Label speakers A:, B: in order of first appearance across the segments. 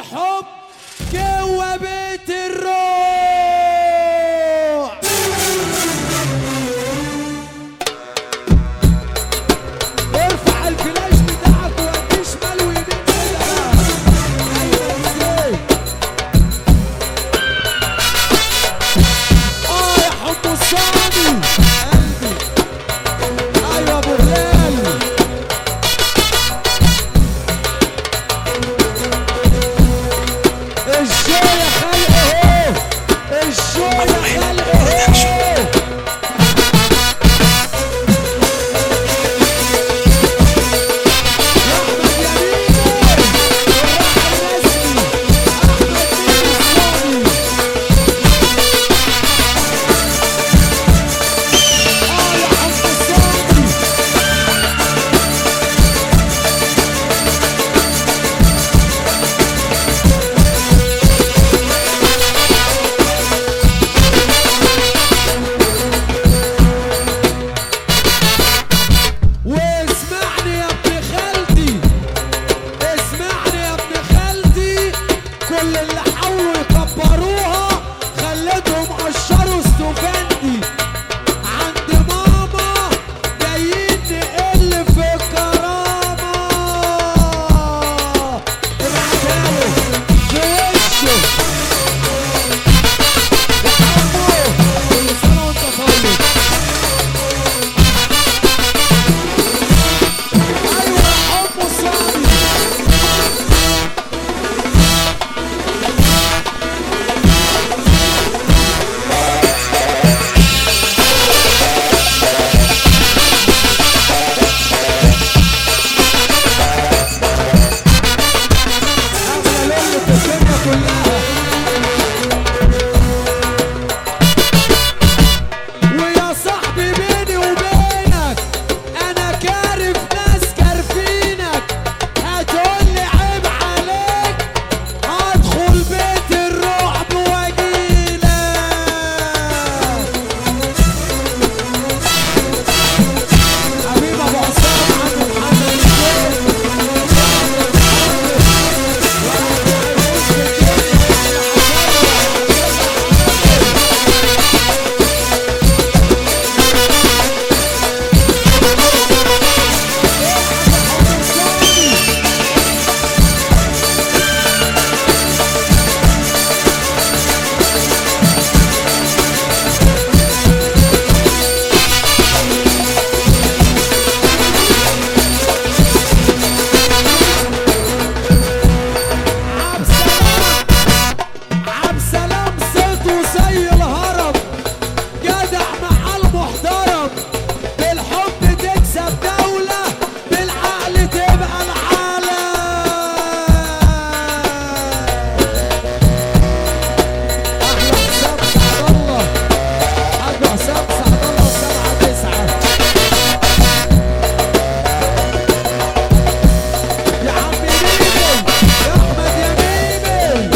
A: الحب جوا بيت الروح ارفع الفلاش بتاعك ووديه شمال ويمين كده ايوه ازاي اه يا حب الصاني قلبي ايوه ابو هلال الشو يا خلق اهو الشو يا خلق اهو احمد يمين والراحة الرسمي احمد مين الصاني اه يا حب الصاني واسمعني يا ابن خالتي اسمعني يا ابن خالتي كل اللي حاولوا يكبروها خلتهم قشروا استوفندي عند ماما جايين نقل في الكرامة ابعتها في وشه يا عمو كل سنة وانت طيب ايوه يا حب الصبي اغلى لون في الدنيا كلها ويا صاحبي بيني وبينك انا كارف ناس كارفينك هتقولي عيب عليك هدخل بيت الرعب واجيلك حبيب ابو عصام عم محمد الشيخ عبد سلام عبد سلام صوته زي الهرم جدع محل محترم بالحب تكسب دولة بالعقل تبقى العالم أحلى حسام سعد الله حاج حسام سعد الله سبعة تسعة يا عم ميمي يا احمد يا ميمي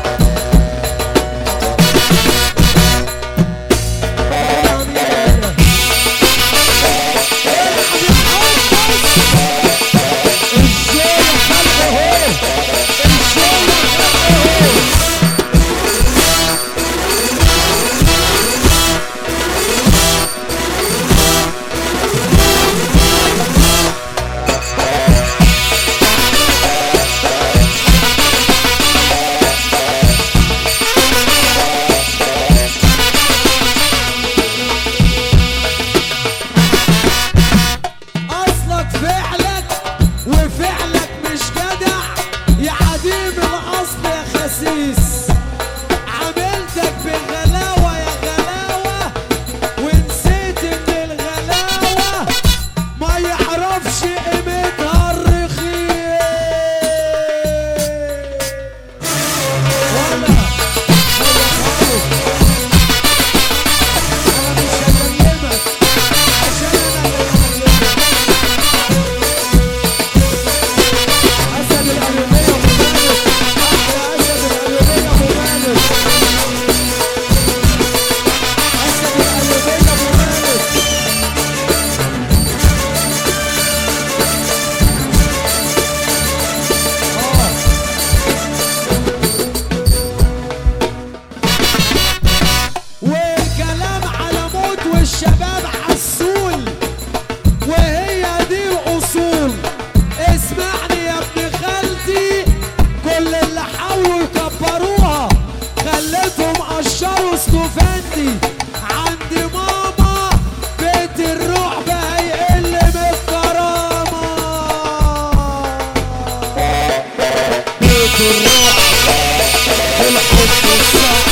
A: اصلك فعلك وفعلك مش جدع يا عديم الاصل يا خسيس عملتك بغلاوه يا غلاوه ونسيت ان الغلاوه ما يعرفش قيمتها الرخيص ولا ولا خالص انا مش هكلمك عشان انا اللي هكلمك اسد الالوميه وفلانه احلى اسد الالوميه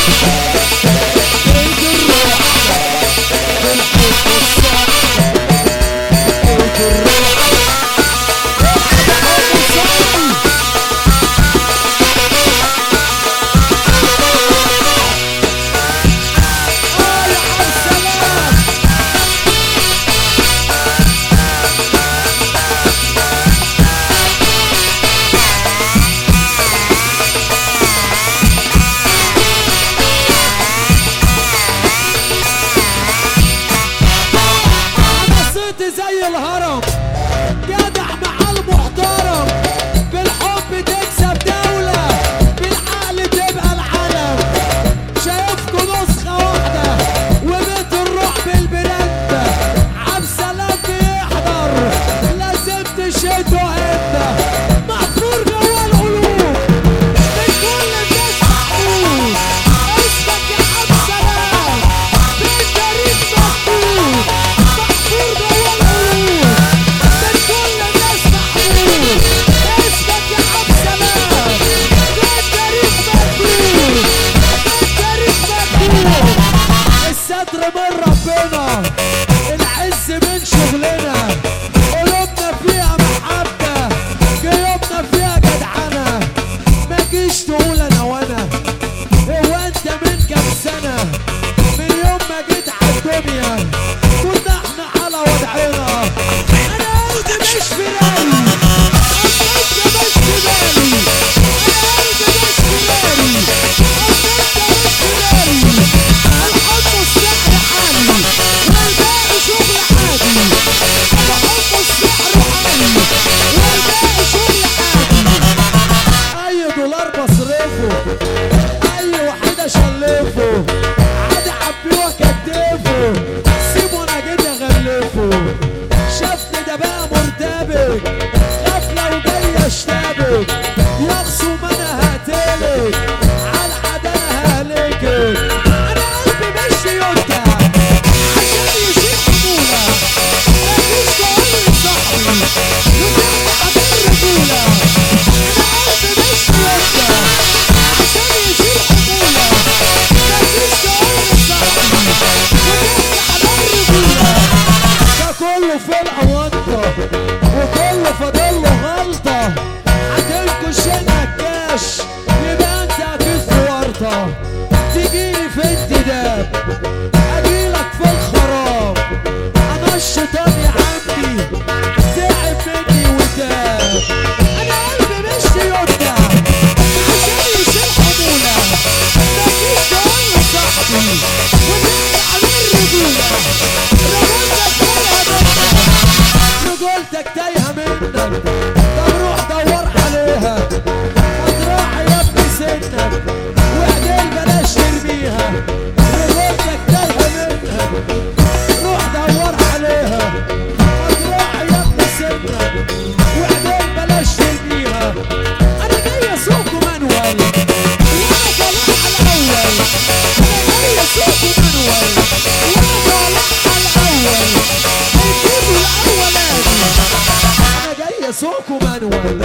A: اسوقكم مانوال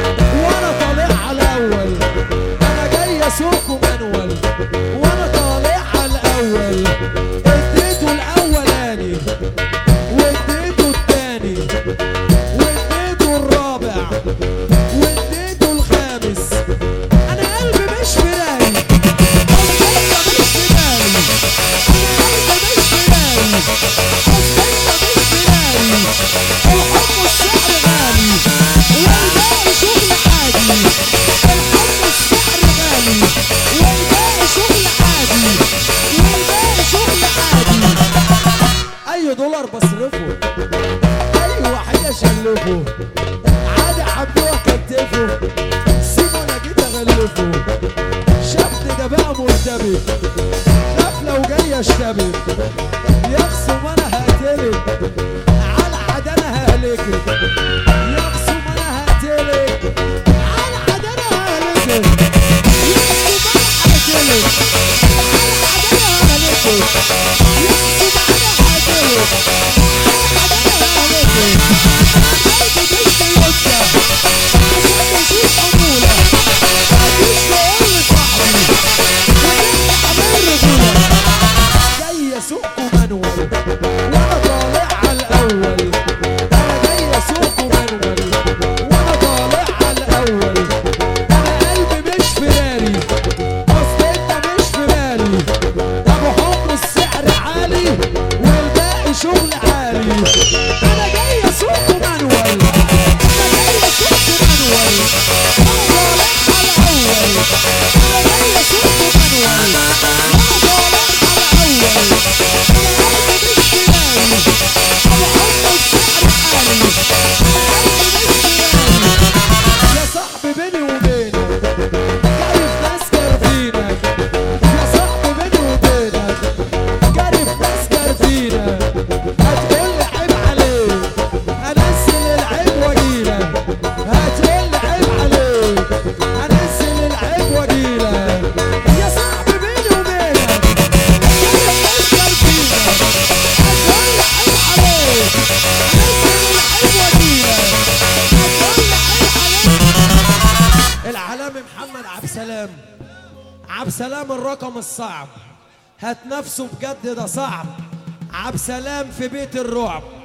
A: وانا طالع على الاول انا جاي اسوقكم مانوال وانا طالع على الاول اديته الاولاني واديته التاني واديته الرابع واديته الخامس انا قلبي مش فراي اصل انت مش فراي انا قلبي مش فراي اصل انت مش فراي الحب السعر غالي والباقي شغل عادي الحب السعر غالي والباقي شغل عادي والباقي شغل عادي اي دولار بصرفه اي واحد اشلفه عادي حبوه كتفه سيبه انا جيت اغلفه شافني ده بقى مرتبك خاف لو جاي اشتبك يخصم انا هقتلك على عاد انا ههلكك يخصم انا هقتلك على عاد انا ههلكك يخصم انا هقتلك على عاد انا ههلكك يخصم انا هقتلك على عاد انا ههلكك قلبي مش بيوسع عشان مفيش حمولة مفيش تقول لصاحبي وانت سلام عبد سلام الرقم الصعب هات نفسه بجد ده صعب عبد سلام في بيت الرعب